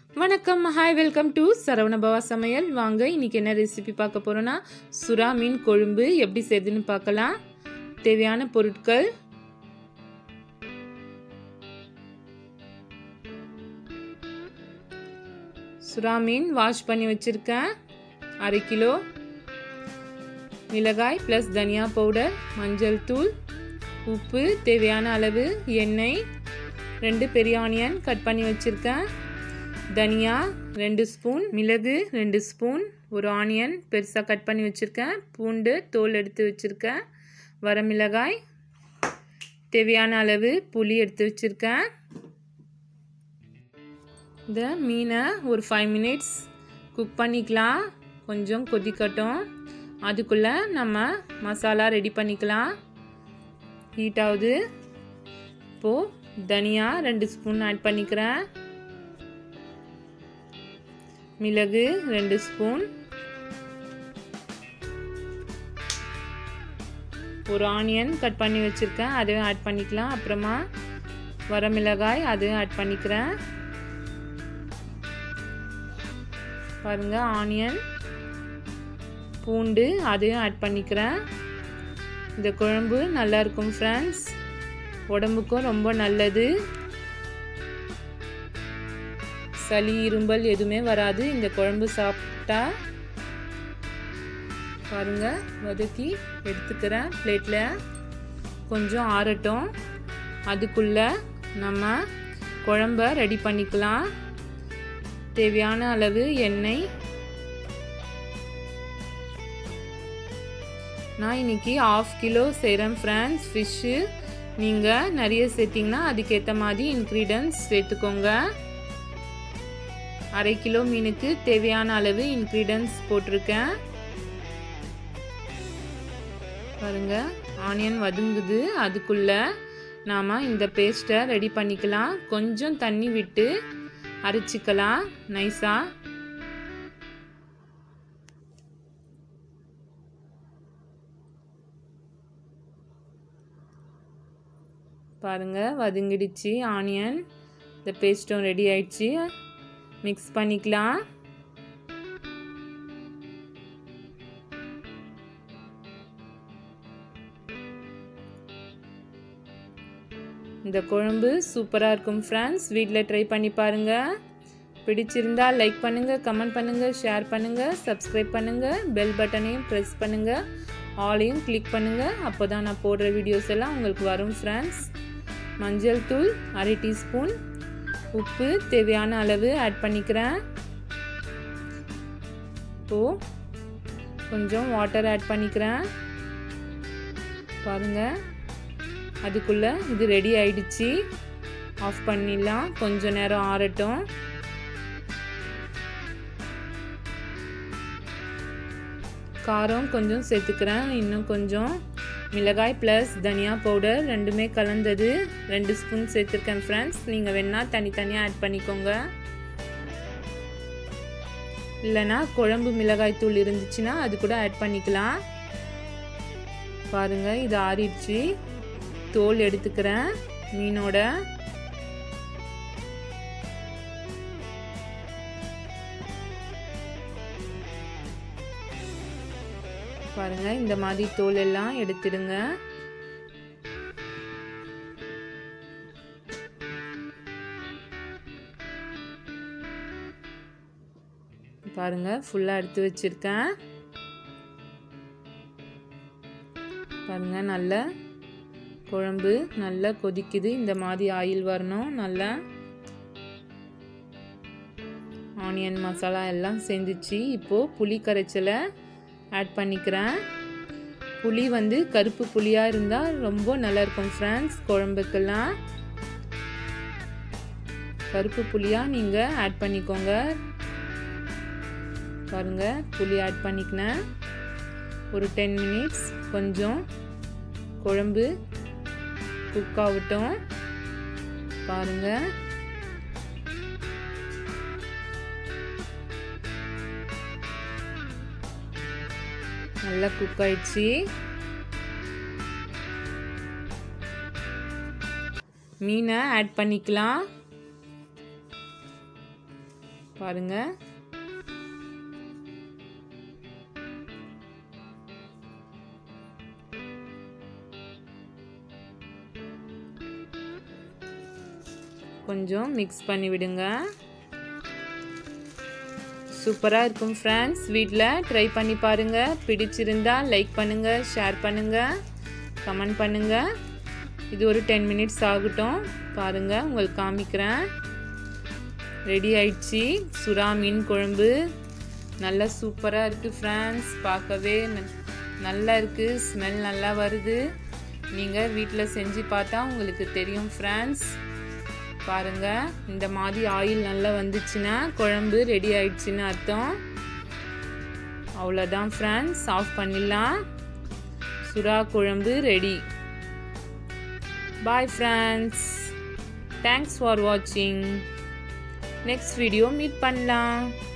வணக்கம் hi welcome to Saravanabhava சமையல் வாங்க இன்னைக்கு என்ன ரெசிபி பார்க்க போறோம்னா சுறா மீன் கொழும்பு எப்படி செய்யுதுன்னு பார்க்கலாம் தேவையான பொருட்கள் சுறா மீன் வாஷ் பண்ணி வச்சிருக்கேன் அரை கிலோ மிளகாய் ப்ளஸ் தனியா பவுடர் மஞ்சள் தூள் உப்பு தேவையான அளவு எண்ணெய் ரெண்டு பெரிய ஆனியன் கட் பண்ணி வச்சுருக்கேன் தனியா ரெண்டு ஸ்பூன் மிளகு ரெண்டு ஸ்பூன் ஒரு ஆனியன் பெருசாக கட் பண்ணி வச்சுருக்கேன் பூண்டு தோல் எடுத்து வச்சுருக்கேன் வரமிளகாய் தேவையான அளவு புளி எடுத்து வச்சுருக்கேன் இந்த மீனை ஒரு ஃபைவ் மினிட்ஸ் குக் பண்ணிக்கலாம் கொஞ்சம் கொதிக்கட்டும் அதுக்குள்ளே நம்ம மசாலா ரெடி பண்ணிக்கலாம் ஹீட் ஆகுது இப்போது தனியா ரெண்டு ஸ்பூன் ஆட் பண்ணிக்கிறேன் மிளகு ரெண்டு ஸ்பூன் ஒரு ஆனியன் கட் பண்ணி வச்சுருக்கேன் அதையும் ஆட் பண்ணிக்கலாம் அப்புறமா வரமிளகாய் அதையும் ஆட் பண்ணிக்கிறேன் பாருங்க ஆனியன் பூண்டு அதையும் ஆட் பண்ணிக்கிறேன் இந்த குழம்பு நல்லா இருக்கும் ஃப்ரெண்ட்ஸ் உடம்புக்கும் ரொம்ப நல்லது சளி இரும்பல் எதுவுமே வராது இந்த குழம்பு சாப்பிட்டா பாருங்க வதக்கி எடுத்துக்கிறேன் பிளேட்டில் கொஞ்சம் ஆறட்டும் அதுக்குள்ளே நம்ம குழம்ப ரெடி பண்ணிக்கலாம் தேவையான அளவு எண்ணெய் நான் இன்னைக்கு ஆஃப் கிலோ செய்கிறேன் ஃப்ரெண்ட்ஸ் ஃபிஷ்ஷு நீங்கள் நிறைய சேர்த்திங்கன்னா அதுக்கேற்ற மாதிரி இன்க்ரீடியன்ஸ் சேர்த்துக்கோங்க அரை கிலோ மீனுக்கு தேவையான அளவு இன்க்ரீடியன்ஸ் போட்டிருக்கேன் பாருங்க ஆனியன் வதங்குது அதுக்குள்ள நாம் இந்த பேஸ்ட்டை ரெடி பண்ணிக்கலாம் கொஞ்சம் தண்ணி விட்டு அரைச்சிக்கலாம் நைஸாக பாருங்கள் வதங்கிடுச்சு ஆனியன் இந்த பேஸ்ட்டும் ரெடி ஆயிடுச்சு மிக்ஸ் பண்ணிக்கலாம் இந்த குழம்பு சூப்பராக இருக்கும் ஃப்ரெண்ட்ஸ் வீட்டில் ட்ரை பண்ணி பாருங்கள் பிடிச்சிருந்தா லைக் பண்ணுங்கள் கமெண்ட் பண்ணுங்கள் ஷேர் பண்ணுங்கள் சப்ஸ்கிரைப் பண்ணுங்கள் பெல் பட்டனையும் ப்ரெஸ் பண்ணுங்கள் ஆலையும் கிளிக் பண்ணுங்கள் அப்போ தான் நான் போடுற வீடியோஸ் எல்லாம் உங்களுக்கு வரும் ஃப்ரெண்ட்ஸ் மஞ்சள் தூள் அரை டீஸ்பூன் உப்பு தேவையான அளவு ஆட் பண்ணிக்கிறேன் இப்போது கொஞ்சம் வாட்டர் ஆட் பண்ணிக்கிறேன் பாருங்கள் அதுக்குள்ளே இது ரெடி ஆயிடுச்சு ஆஃப் பண்ணிடலாம் கொஞ்சம் நேரம் ஆறட்டும் காரம் கொஞ்சம் சேர்த்துக்கிறேன் இன்னும் கொஞ்சம் மிளகாய் ப்ளஸ் தனியா பவுடர் ரெண்டுமே கலந்தது ரெண்டு ஸ்பூன் சேர்த்துருக்கேன் ஃப்ரெண்ட்ஸ் நீங்கள் வேணால் தனித்தனியாக ஆட் பண்ணிக்கோங்க இல்லைனா குழம்பு மிளகாய் தூள் இருந்துச்சுன்னா அது கூட ஆட் பண்ணிக்கலாம் பாருங்கள் இது ஆறிடுச்சு தோல் எடுத்துக்கிறேன் மீனோட பாருங்க இந்த மாதிரி தோல் எல்லாம் எடுத்துடுங்க பாருங்க ஃபுல்லாக எடுத்து வச்சிருக்கேன் பாருங்க நல்ல குழம்பு நல்லா கொதிக்குது இந்த மாதிரி ஆயில் வரணும் நல்லா ஆனியன் மசாலா எல்லாம் சேர்ந்துச்சு இப்போது புளி கரைச்சலை ஆட் பண்ணிக்கிறேன் புளி வந்து கருப்பு புளியாக இருந்தால் ரொம்ப நல்லாயிருக்கும் ஃப்ரெண்ட்ஸ் குழம்புக்கெல்லாம் கருப்பு புளியாக நீங்கள் ஆட் பண்ணிக்கோங்க பாருங்கள் புளி ஆட் பண்ணிக்கினேன் ஒரு டென் மினிட்ஸ் கொஞ்சம் குழம்பு குக் ஆகட்டும் பாருங்கள் நல்லா குக் ஆயிடுச்சு மீனை ஆட் பண்ணிக்கலாம் பாருங்கள் கொஞ்சம் மிக்ஸ் பண்ணி விடுங்க சூப்பராக இருக்கும் ஃப்ரெண்ட்ஸ் வீட்டில் ட்ரை பண்ணி பாருங்கள் பிடிச்சிருந்தா லைக் பண்ணுங்கள் ஷேர் பண்ணுங்கள் கமெண்ட் பண்ணுங்கள் இது ஒரு டென் மினிட்ஸ் ஆகட்டும் பாருங்கள் உங்களுக்கு காமிக்கிறேன் ரெடி ஆயிடுச்சு சுறா மீன் குழம்பு நல்லா சூப்பராக இருக்குது ஃப்ரெண்ட்ஸ் பார்க்கவே நல்லா இருக்குது ஸ்மெல் நல்லா வருது நீங்கள் வீட்டில் செஞ்சு பார்த்தா உங்களுக்கு தெரியும் ஃப்ரெண்ட்ஸ் பாருங்கள் இந்த மாதிரி ஆயில் நல்லா வந்துச்சுன்னா குழம்பு ரெடி ஆயிடுச்சுன்னு அர்த்தம் அவ்வளோதான் ஃப்ரெண்ட்ஸ் ஆஃப் பண்ணிடலாம் சுறா குழம்பு ready bye friends thanks for வாட்சிங் நெக்ஸ்ட் வீடியோ மீட் பண்ணலாம்